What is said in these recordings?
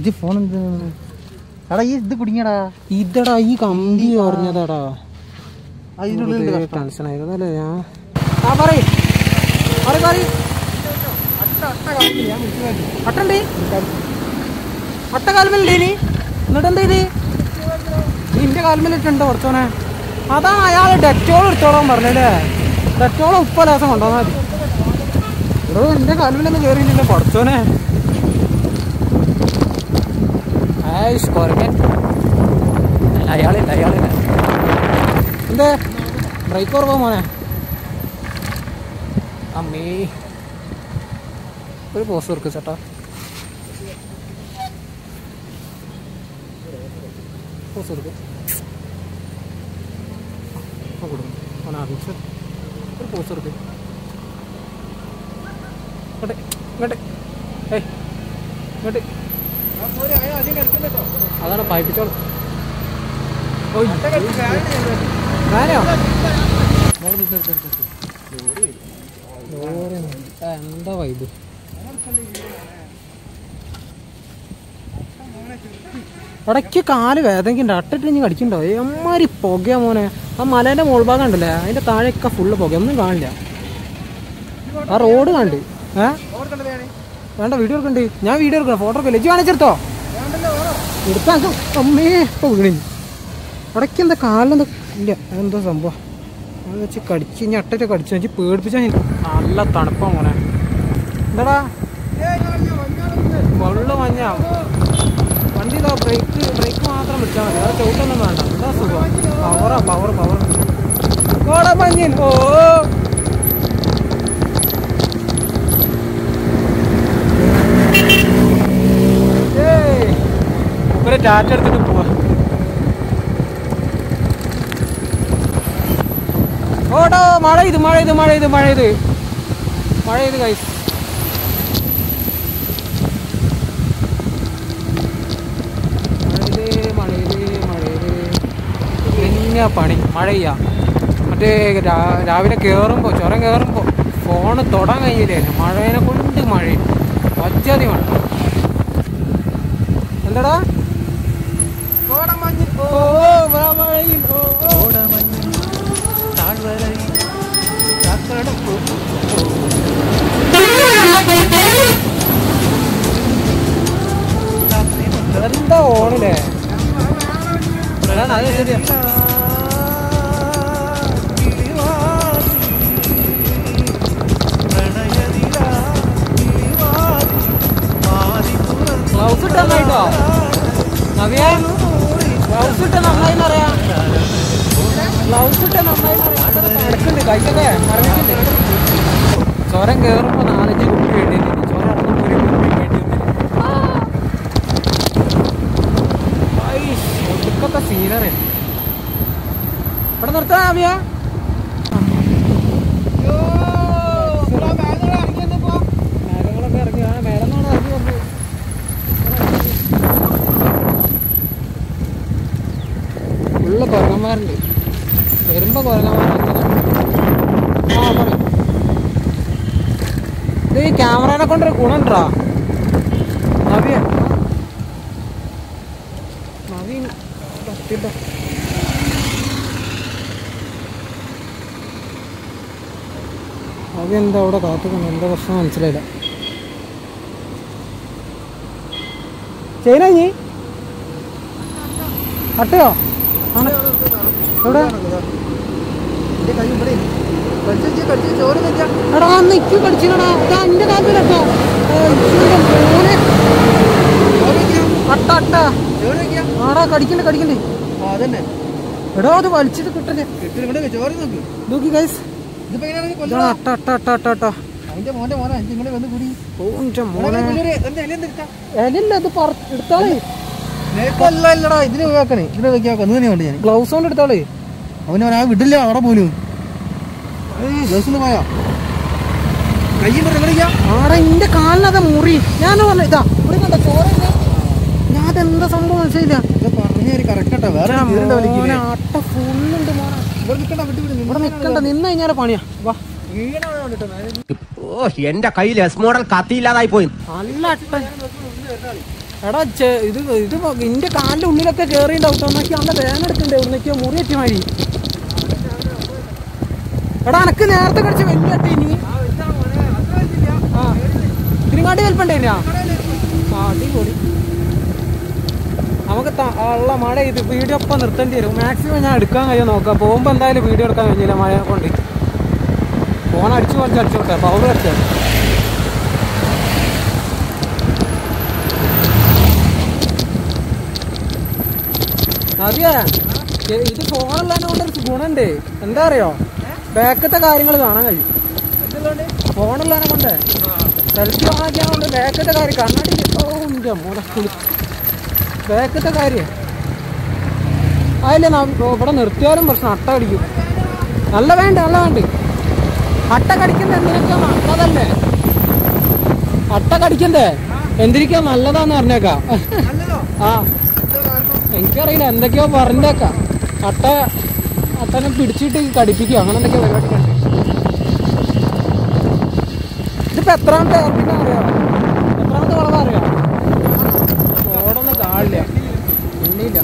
ഇത് ഫോൺ എന്ത് എടാ ഈ ഇത് കുടുങ്ങിയടാ ഇതടാ ഈ കമ്പി പറഞ്ഞതാടാ അതിനുള്ളിൽ ടെൻഷൻ ആയിരുന്നല്ലേ ഞാൻ ആ പറയ് പറയ് പറയ് അട്ടണ്ടേ അട്ട കാൽമല്ലേ ഇനി എന്നിട്ട് എന്താ ഇത് നിന്റെ കാൽമലിട്ടുണ്ടോ കുറച്ചോനെ അതാണ് അയാൾ ഡെറ്റോൾ എടുത്തോളാൻ പറഞ്ഞല്ലേ ഡെറ്റോൾ ഉപ്പ ലേസം കൊണ്ടുവന്നാൽ മതി ഇവിടെ എന്റെ കാൽമലൊന്നും കയറിയില്ലല്ലോ കുറച്ചോനെ ആയിഷ് കുറക്കൻ അയാളില്ല അയാളില്ല എന്തേ ബ്രേക്ക് കുറവാ മോനെ അമ്മേ ഒരു പോസ്റ്റ് കൊടുക്ക് ചേട്ടാ പോസ്റ്റ് കൊടുക്ക് ആ കൊടുക്കും മോനെ ആവശ്യം ഒരു പോസ്റ്റ് കൊടുക്ക് ഇങ്ങോട്ട് ഇങ്ങോട്ട് ഏയ് ഇങ്ങോട്ട് അതാണ് പൈപ്പിച്ചോളൂ ഓയ് ഞാനോ ലോറി എന്താ വൈബ് ഇടയ്ക്ക് കാല് വേദനയ്ക്കുണ്ട് അട്ടിട്ട് ഇനി കടിക്കണ്ടോ എമ്മാരി പുകയാ മോനെ ആ മലേന്റെ മോൾ ഭാഗം ഉണ്ടല്ലേ അതിന്റെ താഴെയൊക്കെ ഫുള്ള് പുക ഒന്നും കാണില്ല ആ റോഡ് കണ്ട് ഏ വേണ്ട വീഡിയോ എടുക്കണ്ട് ഞാൻ വീഡിയോ എടുക്കണം ഫോട്ടോ എടുക്കില്ല ഇജ്ജ് കാണിച്ചെടുത്തോ എടുത്താ അമ്മേ ഇപ്പൊ വീണി ഇടയ്ക്ക് എന്താ കാലിലെന്താ ഇല്ല അതെന്തോ സംഭവം അത് വെച്ച് കടിച്ച് ഇനി അട്ടൊക്കെ കടിച്ചു വെച്ച് പേടിപ്പിച്ചാ ഞാൻ നല്ല തണുപ്പാ മോനെ എന്താടാ വെള്ളം മഞ്ഞ വണ്ടി ഇതാ ബ്രേക്ക് ബ്രേക്ക് മാത്രം വെച്ചാൽ മതി അത് ചവിട്ടൊന്നും വേണ്ട എന്താ സുഖം പവറാ പവർ പവർ ഓടാ മഞ്ഞൻ ഓ ഏയ് ഒരു ടാറ്റ എടുത്തിട്ട് പോവാ ഓടോ മഴ ഇത് മഴ ഇത് മഴ ഇത് മഴ ഇത് മഴ ഇത് കൈസ് മഴയത് മഴയത് പിന്നെ പണി മഴ ചെയ്യാ മറ്റേ രാ- രാവിലെ കയറുമ്പോൾ ചുരം കയറുമ്പോൾ ഫോണ് തൊടാൻ കഴിയില്ലേ മഴേനെ കൊണ്ട് മഴ പച്ചാതി മഴ എന്താടാ ഓ മഴയിൽ ഓ എന്താ ഓണില്ലേ അതാണ് അത് ശരിയാ ഗ്ലൗസ് ഇട്ട നന്നായിട്ടോ നവ്യ ഗ്ലൗസ് ഇട്ട നന്നായി പറയാ ഗ്ലൗസ് ഇട്ട നന്നായി നടക്കുന്നുണ്ട് കൈക്കൊക്കെ മറന്നിട്ടുണ്ട് ചോരം കയറുമ്പോ നാലഞ്ച് കുപ്പി വേണ്ടി വന്നു. ചോരം ഇറങ്ങുമ്പോ ഒരു കുപ്പി വേണ്ടി വന്നു. ഐഷ്, ഒടുക്കത്തെ സീനറി ഇവിടെ നിർത്താ ആവിയ മേഘങ്ങളൊക്കെ ഇറങ്ങി ആ മേലെന്നാണ് ഇറങ്ങി വന്നത് ഫുള്ള് കുരങ്ങന്മാരുണ്ട് വരുമ്പോ കുരങ്ങന്മാരുണ്ട് ആ പറയും ഇത് ഈ ക്യാമറനെ കൊണ്ടൊരു ഗുണുണ്ടാ നവീൻ നവീൻ പറ്റില്ല നവീൻ എന്താ അവിടെ കാത്തുക്കുന്നു എന്താ പ്രശ്നം മനസ്സിലായില്ല ചെയ്യണ നീ അട്ടയോ ആണ് എവിടെ എടാ നിക്ക് കടിച്ചില്ലടാ ഇതാ എന്റെ കാൽപ്പിലട്ടോ മോനെ അട്ട അട്ട ആടാ കടിക്കണ്ടേ കടിക്കണ്ടേ അതന്നെ എടാ അത് വലിച്ചിട്ട് കിട്ടല്ലേ കിട്ടി ചോര നോക്ക് നോക്കി ഗൈസ് ഇതിപ്പോ എങ്ങനെയാണെങ്കിൽ ഇതാണ് കൊല്ലണം അട്ട അട്ട അട്ട അട്ട അട്ട അതിന്റെ മോന്റെ മോനെ നിങ്ങളെ വന്ന് കൂടി ഓന്റെ മോനെ എന്താ എല്ലാം എടുക്കാം എലില്ല അത് പറ എടുത്താളേ അല്ല ഇല്ലടാ ഇതിന് വെക്കണേ ഇതിന് വെക്കാൻ ഒന്ന് തന്നെ വേണ്ട ഞാൻ ഗ്ലൗസ് കൊണ്ട് എടുത്താളേ അവന് അവൻ ആ വിടില്ല അവിടെ പോലും ജോസിന് പോയാ കയ്യും കളിക്കാം ആടാ എന്റെ കാലിനത് മുറി ഞാൻ പറഞ്ഞ ഇതാ ഇവിടെ കണ്ട ചോര ഞാൻ അതെന്താ സംഭവം മനസ്സിലായില്ല ഇത് പറഞ്ഞു കറക്റ്റ് കേട്ടോ വേറെ മോനെ, അട്ട ഫുള്ളുണ്ട് മോനെ ഇവിടെ നിൽക്കണ്ട വിട്ടു വിടുന്നു ഇവിടെ നിക്കണ്ട നിന്ന് കഴിഞ്ഞാൽ പണിയാ വാ ഓ എന്റെ കയ്യിൽ എസ് മോഡൽ കത്തിയില്ലാതായി പോയി നല്ല അട്ട എടാ ചെ- ഇത് ഇത് പോ- ഇന്റെ കാലിന്റെ ഉള്ളിലൊക്കെ കേറിണ്ടാവും ഒന്നൊക്കെ നല്ല വേദന എടുക്കണ്ടേ ഒന്നൊക്കെ മുറി വെച്ച മാതിരി എടാ അനക്ക് നേരത്തെ കടിച്ച വലിയ അട്ടി ഇനി ആ ഇതിനെങ്ങാട്ടി വലിപ്പണ്ടേ ആ അടിപൊളി നമുക്ക് ത- ഉള്ള മഴ ഇത് വീഡിയോ ഒപ്പം നിർത്തേണ്ടി വരും മാക്സിമം ഞാൻ എടുക്കാൻ കഴിയാൻ നോക്കാം പോകുമ്പോൾ എന്തായാലും വീഡിയോ എടുക്കാൻ കഴിഞ്ഞില്ല മഴ കൊണ്ട് ഫോൺ അടിച്ചു കുറച്ച് അടിച്ചോട്ടെ പവർ അടിച്ചോ അതെയാ എ- ഇത് ഫോണുള്ളതിനെ കൊണ്ട് ഒരു ഗുണുണ്ട് എന്താ അറിയോ ബാക്കത്തെ കാര്യങ്ങൾ കാണാൻ കഴിയും ഫോണുള്ളതിനെ കൊണ്ട് സെൽഫി ഓണാക്കിയാൽ കൊണ്ട് ബാക്കത്തെ കാര്യം കണ്ണാടി ഓ എൻ്റെ മോനെ കുളി ബാക്കത്തെ കാര്യം അതില്ല ഇവിടെ നിർത്തിയാലും പ്രശ്നം അട്ട കടിക്കും നല്ല വേണ്ട നല്ല വേണ്ട അട്ട കടിക്കുന്ന എന്തിനൊക്കെ നല്ലതല്ലേ അട്ട കടിക്കണ്ടേ എന്തിരിക്കാ നല്ലതാന്ന് പറഞ്ഞേക്കാം ആ എനിക്കറിയില്ല എന്തൊക്കെയോ പറഞ്ഞേക്കാം അട്ട അട്ടനെ പിടിച്ചിട്ട് കടിപ്പിക്കുക അങ്ങനെ എന്തൊക്കെയോ പരിപാടി ഉണ്ട് ഇതിപ്പോ എത്രാമത്തെ പിന്നെ അറിയാം എത്രാമത്തെ വളവാ അറിയാം ഓടൊന്നും കാണില്ല എണ്ണിയില്ല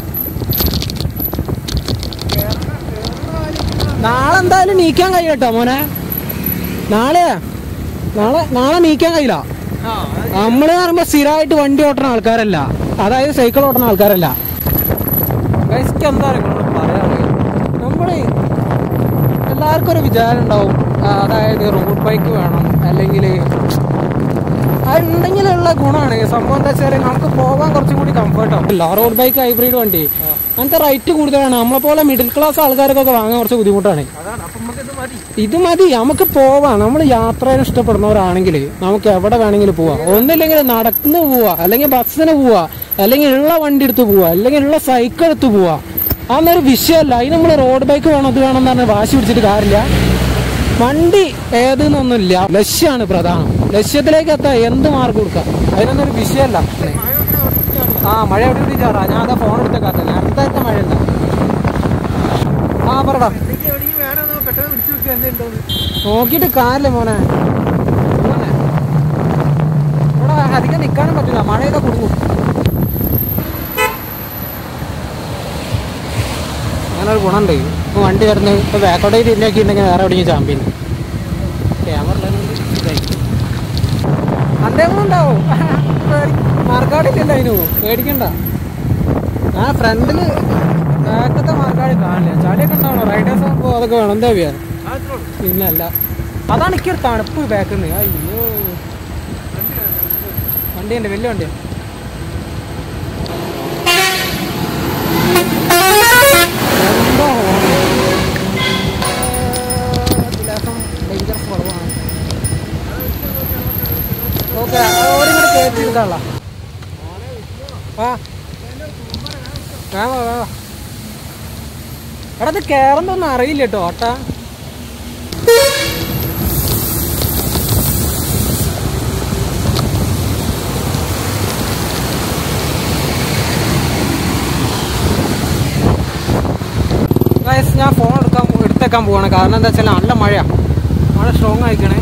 നാളെ എന്തായാലും നീക്കാൻ കഴിയട്ടോ മോനെ നാളെ നാളെ നാളെ നീക്കാൻ കഴിയില്ല നമ്മള് പറയുമ്പോ സ്ഥിരമായിട്ട് വണ്ടി ഓട്ടുന്ന ആൾക്കാരല്ല അതായത് സൈക്കിൾ ഓട്ടുന്ന ആൾക്കാരല്ല ഗൈസ്ക്ക് എന്താ നിങ്ങളോട് പറയാറ് നമ്മള് എല്ലാവർക്കും ഒരു വിചാരം ഉണ്ടാവും ആ, അതായത് റോഡ് ബൈക്ക് വേണം അല്ലെങ്കിൽ അതുണ്ടെങ്കിലുള്ള ഗുണമാണ് സംഭവം എന്താ വെച്ചാൽ നമുക്ക് പോകാൻ കുറച്ചും കൂടി കംഫർട്ട് ആവും റോഡ് ബൈക്ക് ഹൈബ്രിഡ് വണ്ടി അങ്ങനത്തെ റേറ്റ് കൂടുതലാണ് നമ്മളെ പോലെ മിഡിൽ ക്ലാസ് ആൾക്കാർക്കൊക്കെ വാങ്ങാൻ കുറച്ച് ബുദ്ധിമുട്ടാണ് അതാണ് അപ്പൊ നമുക്ക് ഇത് മതി ഇത് മതി നമുക്ക് പോവാം നമ്മൾ യാത്രയെ ഇഷ്ടപ്പെടുന്നവരാണെങ്കിൽ നമുക്ക് എവിടെ വേണമെങ്കിലും പോവാം ഒന്നില്ലെങ്കിൽ നടന്ന് പോവാ അല്ലെങ്കിൽ ബസ്സിന് പോവാ അല്ലെങ്കിൽ ഉള്ള വണ്ടി എടുത്ത് പോവാ അല്ലെങ്കിൽ ഉള്ള സൈക്കിൾ എടുത്ത് പോവാ അതൊന്നൊരു വിഷയമല്ല അതിന് നമ്മൾ റോഡ് ബൈക്ക് വേണം ഇത് വേണം എന്ന് പറഞ്ഞ് വാശി പിടിച്ചിട്ട് കാര്യമില്ല വണ്ടി ഏതെന്നൊന്നുമില്ല ലക്ഷ്യമാണ് പ്രധാനം ലക്ഷ്യത്തിലേക്ക് എത്താൻ എന്ത് മാർഗം കൊടുക്കാം അതിനൊന്നൊരു വിഷയമല്ല ആ മഴ എവിടെ എത്തിച്ചാറാ ഞാൻ അതാ ഫോൺ എടുത്തേക്കാത്ത നേരത്തെ മഴയല്ല ആ പറടാ എന്തെങ്കിലും എവിടെയെങ്കിലും വേണമെന്നോ പെട്ടെന്ന് പിടിച്ചു വെക്കുക എന്തുണ്ടോന്ന് നോക്കിയിട്ട് കാര്യമില്ല മോനെ മോനെ. ഇവിടെ അധികം നിൽക്കാനും പറ്റില്ല മഴയൊക്കെ കുടുങ്ങും അങ്ങനെ ഒരു ഗുണമുണ്ട് ഇപ്പൊ വണ്ടി വരുന്നത് ഇപ്പൊ ബാക്കോട്ടേ തിരിഞ്ഞൊക്കെ ഉണ്ടെങ്കിൽ വേറെ എവിടെയെങ്കിലും ചാമ്പ്യൻ ക്യാമറ അദ്ദേഹം ഉണ്ടാവും മാർക്കാടില്ലല്ലോ അതിന് പേടിക്കണ്ട ആ ഫ്രണ്ടില് ബാക്കത്തെ മാർക്കാട് കാണില്ല ചാടിയൊക്കെ ഉണ്ടാവണം റൈഡേഴ്സ് ആകുമ്പോൾ അതൊക്കെ വേണം എന്താ വ്യാ പിന്നല്ല അതാണ് എനിക്കൊരു തണുപ്പ് ബാക്കിന്ന് അയ്യോ വണ്ടിയുണ്ട് വലിയ വണ്ടിയാ എന്താ ഹോണ്? ലേശം dangerous വളവാണ്. ഓക്കെ ഓടിങ്ങോട്ട് കയറ്റി എടുക്കാനുള്ള ആ വേഗം വാ, വേഗം വാ. എടാ ഇത് കേറണ്ടൊന്നും അറിയില്ല കേട്ടോ ഓട്ടാ Guys, ഞാൻ ഫോൺ എടുക്കാൻ പോ- എടുത്തേക്കാൻ പോവാണ് കാരണം എന്താ വെച്ചാൽ നല്ല മഴയാ മഴ സ്ട്രോങ് ആയിക്കണേ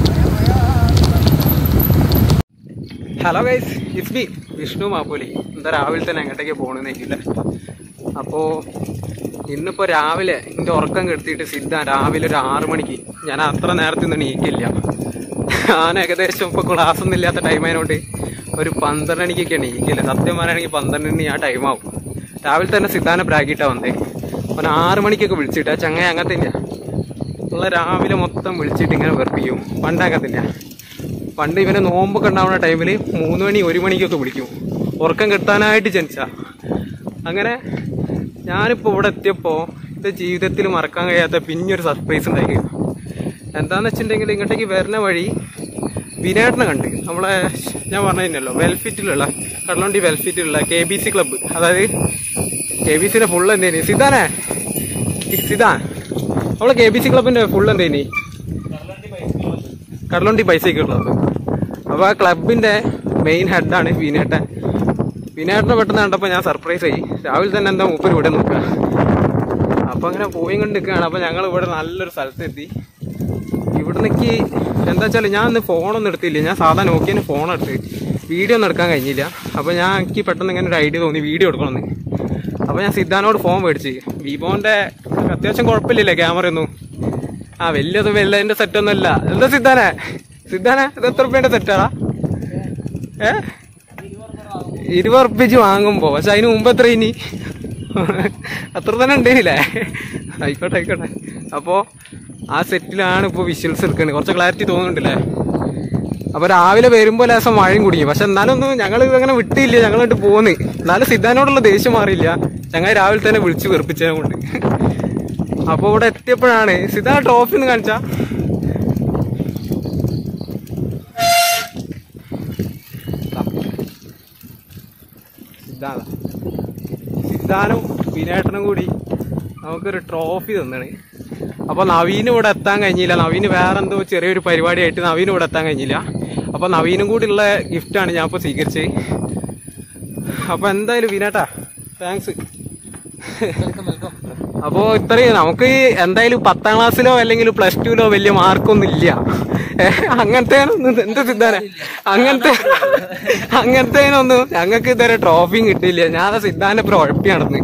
hello guys it's B Vishnu Mappuli എന്താ രാവിലെ തന്നെ എങ്ങോട്ടേക്ക് പോകണമെന്നില്ല അപ്പോൾ ഇന്നിപ്പോൾ രാവിലെ എൻ്റെ ഉറക്കം കെടുത്തിയിട്ട് സിദ്ധ രാവിലെ ഒരു ആറ് മണിക്ക് ഞാൻ അത്ര നേരത്തെ ഒന്നും എണീക്കില്ല ഞാൻ ഏകദേശം ഇപ്പോൾ ക്ലാസ് ഒന്നും ഇല്ലാത്ത ടൈം ആയതുകൊണ്ട് ഒരു പന്ത്രണ്ട് മണിക്കൊക്കെ എണീക്കില്ല സത്യം പറയുകയാണെങ്കിൽ പന്ത്രണ്ട് മണി ആ ടൈമാവും രാവിലെ തന്നെ സിദ്ധാനെ പ്രാഗിയിട്ടാണ് വന്നേ അവൻ ആറ് മണിക്കൊക്കെ വിളിച്ചിട്ട് ആ ചങ്ങ അങ്ങനത്തെ ഉള്ള രാവിലെ മൊത്തം വിളിച്ചിട്ട് ഇങ്ങനെ വെറുപ്പിക്കും പണ്ട് അങ്ങനത്തെ പണ്ട് ഇവനെ നോമ്പൊക്കെ ഉണ്ടാവുന്ന ടൈമിൽ മൂന്ന് മണി ഒരു മണിക്കൊക്കെ വിളിക്കും ഉറക്കം കെട്ടാനായിട്ട് ജനിച്ച അങ്ങനെ ഞാനിപ്പോൾ ഇവിടെ എത്തിയപ്പോൾ എൻ്റെ ജീവിതത്തിൽ മറക്കാൻ കഴിയാത്ത പിന്നൊരു സർപ്രൈസ് ഉണ്ടായി എന്താന്ന് വെച്ചിട്ടുണ്ടെങ്കിൽ ഇങ്ങോട്ടേക്ക് വരുന്ന വഴി വിനേട്ടനെ കണ്ട് നമ്മളെ ഞാൻ പറഞ്ഞിരുന്നല്ലോ വെൽഫിറ്റിലുള്ള കടലുണ്ടി വെൽഫിറ്റിലുള്ള കെ ബി സി ക്ലബ്ബ് അതായത് കെ ബി സിന്റെ ഫുൾ എന്തേനി സിതാനെ സിതാൻ നമ്മളെ കെ ബി സി ക്ലബിന്റെ ഫുൾ എന്തേനി കടലുണ്ടി ബൈസൈക്കിൾ ക്ലബ്ബ് അപ്പോൾ ആ ക്ലബിന്റെ മെയിൻ ഹെഡാണ് വിനേട്ടൻ വിനേട്ടനെ പെട്ടെന്ന് കണ്ടപ്പോൾ ഞാൻ സർപ്രൈസ് ആയി രാവിലെ തന്നെ എന്താ മൂപ്പര് ഇവിടെ നോക്കുക അപ്പോൾ അങ്ങനെ പോയി കൊണ്ട് നിൽക്കുകയാണ് അപ്പോൾ ഞങ്ങൾ ഇവിടെ നല്ലൊരു സ്ഥലത്തെത്തി ഇവിടുന്നേക്ക് എന്താ വെച്ചാൽ ഞാൻ ഇന്ന് ഫോണൊന്നും എടുത്തില്ല ഞാൻ സാധാ നോക്കിയതിന് ഫോൺ എടുത്ത് വീഡിയോ ഒന്നും എടുക്കാൻ കഴിഞ്ഞില്ല അപ്പോൾ ഞാൻ എനിക്ക് പെട്ടെന്ന് ഇങ്ങനെ ഒരു ഐഡിയ തോന്നി വീഡിയോ എടുക്കണമെന്ന് അപ്പോൾ ഞാൻ സിദ്ധാനോട് ഫോൺ മേടിച്ച് വിവോൻ്റെ അത്യാവശ്യം കുഴപ്പമില്ലല്ലേ ക്യാമറ ഒന്നും ആ വലിയത് വലിയതിൻ്റെ സെറ്റൊന്നും അല്ല എന്താ സിദ്ധാനെ സിദ്ധാനെ ഇത് എത്ര റുപ്യേൻ്റെ സെറ്റാടാ ഏ ഇരുപത് ഉറുപ്പിച്ച് വാങ്ങുമ്പോ പക്ഷെ അതിന് മുമ്പ് എത്ര ഇനി അത്ര തന്നെ ഉണ്ടേനില്ലേ ആയിക്കോട്ടെ ആയിക്കോട്ടെ അപ്പോ ആ സെറ്റിലാണ് ഇപ്പൊ വിഷ്വൽസ് എടുക്കുന്നത് കുറച്ച് ക്ലാരിറ്റി തോന്നുന്നുണ്ടല്ലേ അപ്പൊ രാവിലെ വരുമ്പോ ലേസം മഴയും കുടിക്കും പക്ഷെ എന്നാലും ഒന്നും ഞങ്ങൾ അങ്ങനെ വിട്ടില്ല ഞങ്ങൾ ഇട്ട് പോന്ന് എന്നാലും സിദ്ധാനോടുള്ള ദേഷ്യം മാറിയില്ല ഞങ്ങൾ രാവിലെ തന്നെ വിളിച്ച് വെറുപ്പിച്ചത് കൊണ്ട് അപ്പൊ ഇവിടെ എത്തിയപ്പോഴാണ് സിദ്ധാ ട്രോഫി ഒന്ന് കാണിച്ചാ സിദ്ധാന്ത സിദ്ധാനും വിനേട്ടനും കൂടി നമുക്കൊരു ട്രോഫി തന്നാണ് അപ്പൊ നവീന് ഇവിടെ എത്താൻ കഴിഞ്ഞില്ല നവീന് വേറെന്തോ ചെറിയൊരു പരിപാടിയായിട്ട് നവീന് ഇവിടെ എത്താൻ കഴിഞ്ഞില്ല അപ്പൊ നവീനും കൂടി ഉള്ള ഗിഫ്റ്റാണ് ഞാൻ ഇപ്പൊ സ്വീകരിച്ചത് അപ്പൊ എന്തായാലും വിനേട്ടാ താങ്ക്സ് അപ്പോ ഇത്രയും നമുക്ക് എന്തായാലും പത്താം ക്ലാസ്സിലോ അല്ലെങ്കിൽ പ്ലസ് ടുവിലോ വലിയ മാർക്കൊന്നും ഇല്ല ഏഹ് അങ്ങനത്തേനൊന്നും എന്ത് സിദ്ധാനെ അങ്ങനത്തെ അങ്ങനത്തേനൊന്നും ഞങ്ങൾക്ക് ഇതുവരെ ട്രോഫിയും കിട്ടിയില്ല ഞാൻ സിദ്ധാന്റെ ഇപ്പൊ ഉഴപ്പി നടന്ന്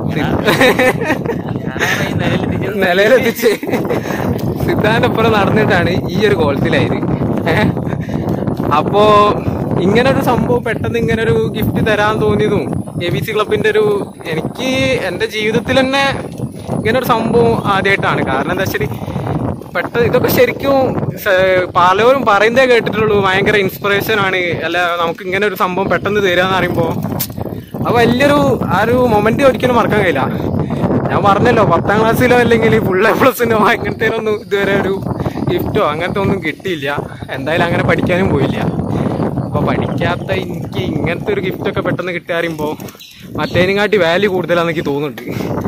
നിലയിലെത്തിച്ച് സിദ്ധാന്റെ ഒപ്പം നടന്നിട്ടാണ് ഈ ഒരു കോളത്തിലായത് ഏഹ് അപ്പോ ഇങ്ങനെ ഒരു സംഭവം പെട്ടെന്ന് ഇങ്ങനെ ഒരു ഗിഫ്റ്റ് തരാൻ തോന്നിയതും എ ബി സി ക്ലബിന്റെ ഒരു എനിക്ക് എന്റെ ജീവിതത്തിൽ തന്നെ ഇങ്ങനെ ഒരു സംഭവം ആദ്യമായിട്ടാണ് കാരണം എന്താ വെച്ചാൽ പെട്ടെന്ന് ഇതൊക്കെ ശരിക്കും സ- പലരും പറയുന്നതേ കേട്ടിട്ടുള്ളൂ ഭയങ്കര ഇൻസ്പിറേഷൻ ആണ് അല്ല നമുക്ക് ഇങ്ങനെ ഒരു സംഭവം പെട്ടെന്ന് തരാന്ന് പറയുമ്പോ അത് വലിയൊരു ആ ഒരു മൊമെന്റ് ഒരിക്കലും മറക്കാൻ കഴിയില്ല ഞാൻ പറഞ്ഞല്ലോ പത്താം ക്ലാസ്സിലോ അല്ലെങ്കിൽ ഫുൾ എ പ്ലസിനോ അങ്ങനത്തേനൊന്നും ഇതുവരെ ഒരു ഗിഫ്റ്റോ അങ്ങനത്തെ ഒന്നും കിട്ടിയില്ല എന്തായാലും അങ്ങനെ പഠിക്കാനും പോയില്ല അപ്പൊ പഠിക്കാത്ത എനിക്ക് ഇങ്ങനത്തെ ഒരു ഗിഫ്റ്റ് ഒക്കെ പെട്ടെന്ന് കിട്ടുക പറയുമ്പോ മറ്റേതിനെക്കാട്ടി വാല്യൂ കൂടുതലാന്ന് എനിക്ക് തോന്നുന്നുണ്ട്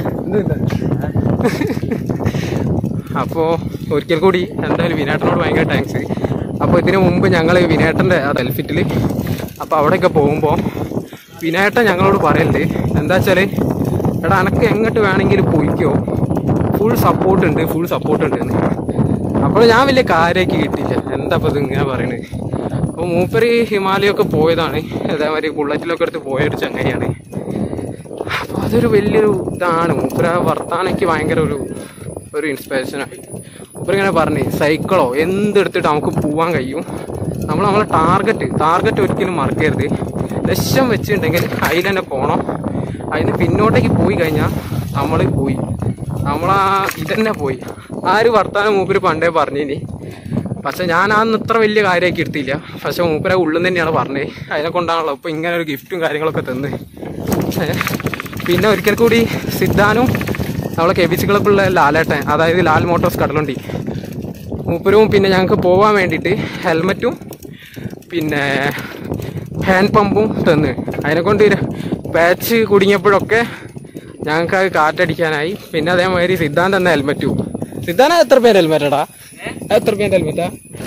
അപ്പോ ഒരിക്കൽ കൂടി എന്തായാലും വിനേട്ടനോട് ഭയങ്കര താങ്ക്സ് അപ്പോൾ ഇതിനു മുമ്പ് ഞങ്ങൾ വിനേട്ടൻ്റെ ആ ഡെൽഫിറ്റിൽ അപ്പോൾ അവിടെയൊക്കെ പോകുമ്പോൾ വിനേട്ടൻ ഞങ്ങളോട് പറയലുണ്ട് എന്താ വെച്ചാൽ എടാ അനക്ക് എങ്ങോട്ട് വേണമെങ്കിലും പോയിക്കോ ഫുൾ സപ്പോർട്ട് ഉണ്ട് ഫുൾ സപ്പോർട്ട് ഉണ്ട് എന്ന് അപ്പോൾ ഞാൻ വലിയ കാര്യമാക്കി കിട്ടിയില്ല എന്താ അപ്പോൾ ഇത് ഇങ്ങനെ പറയണത് അപ്പോൾ മൂപ്പര് ഹിമാലയൊക്കെ പോയതാണ് അതേമാതിരി ബുള്ളറ്റിലൊക്കെ എടുത്ത് പോയൊരു ചങ്ങനെയാണ് അപ്പോൾ അതൊരു വലിയൊരു ഇതാണ് മൂപ്പര വർത്താനയ്ക്ക് ഭയങ്കര ഒരു ഒരു ഇൻസ്പിറേഷനായി മൂപ്പര് ഇങ്ങനെ പറഞ്ഞു സൈക്കിളോ എന്തെടുത്തിട്ട് നമുക്ക് പോവാൻ കഴിയും നമ്മൾ നമ്മളെ ടാർഗറ്റ് ടാർഗറ്റ് ഒരിക്കലും മറക്കരുത് ലക്ഷ്യം വെച്ചിട്ടുണ്ടെങ്കിൽ അതിൽ തന്നെ പോകണം അതിന് പിന്നോട്ടേക്ക് പോയി കഴിഞ്ഞാൽ നമ്മൾ പോയി നമ്മളാ ഇതന്നെ പോയി ആ ഒരു വർത്താനം മൂപ്പര് പണ്ടേ പറഞ്ഞിനി പക്ഷെ ഞാൻ അന്ന് ഇത്ര വലിയ കാര്യമാക്കി എടുത്തില്ല പക്ഷെ മൂപ്പരെ ഉള്ളിൽ തന്നെയാണ് പറഞ്ഞത് അതിനെ കൊണ്ടാണല്ലോ ഇപ്പൊ ഇങ്ങനെ ഒരു ഗിഫ്റ്റും കാര്യങ്ങളൊക്കെ തന്ന് ഏ. പിന്നെ ഒരിക്കൽ കൂടി സിദ്ധാനും നമ്മളെ കെ ബി സി ക്ലബിലുള്ള ലാലേട്ടൻ അതായത് ലാൽ മോട്ടോഴ്സ് കടലുണ്ടി മൂപ്പരും പിന്നെ ഞങ്ങൾക്ക് പോകാൻ വേണ്ടിയിട്ട് ഹെൽമറ്റും പിന്നെ ഹാൻഡ് പമ്പും തന്ന് അതിനെ കൊണ്ട് പാച്ച് കുടുങ്ങിയപ്പോഴൊക്കെ ഞങ്ങൾക്ക് അത് കാറ്റടിക്കാനായി പിന്നെ അതേമാതിരി സിദ്ധാന്ത് എന്ന ഹെൽമറ്റും സിദ്ധാന്ത എത്ര പേര് ഹെൽമെറ്റടാ എത്ര പേര് ഹെൽമെറ്റാ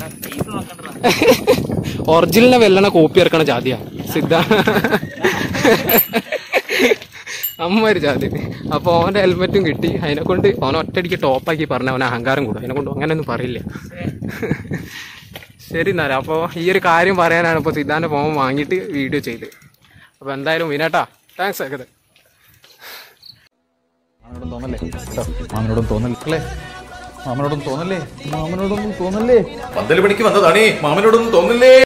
ഒറിജിനലിനെ വെല്ലണ കോപ്പി ഇറക്കണ ജാതിയാ സിദ്ധ അമ്മ ഒരു ജാതി അപ്പൊ ഓന്റെ ഹെൽമെറ്റും കിട്ടി അതിനെ കൊണ്ട് ഓൻ ഒറ്റയടിക്ക് ടോപ്പാക്കി പറഞ്ഞ അവൻ അഹങ്കാരം കൂടും അതിനെ കൊണ്ട് അങ്ങനെയൊന്നും പറയില്ല ശരി എന്നാലും അപ്പോൾ ഈ ഒരു കാര്യം പറയാനാണ് ഇപ്പോൾ സിദ്ധാന്റെ ഫോൺ വാങ്ങിയിട്ട് വീഡിയോ ചെയ്ത് അപ്പോൾ എന്തായാലും വിനേട്ടാ താങ്ക്സ് ആക്കത് മാമനോടും തോന്നല്ലേ കേട്ടോ മാമനോടും തോന്നല്ലേ മാമനോടും തോന്നല്ലേ മാമനോടൊന്നും തോന്നല്ലേ പന്തല് പണിക്ക് വന്നതാണേ മാമനോടൊന്നും തോന്നില്ലേ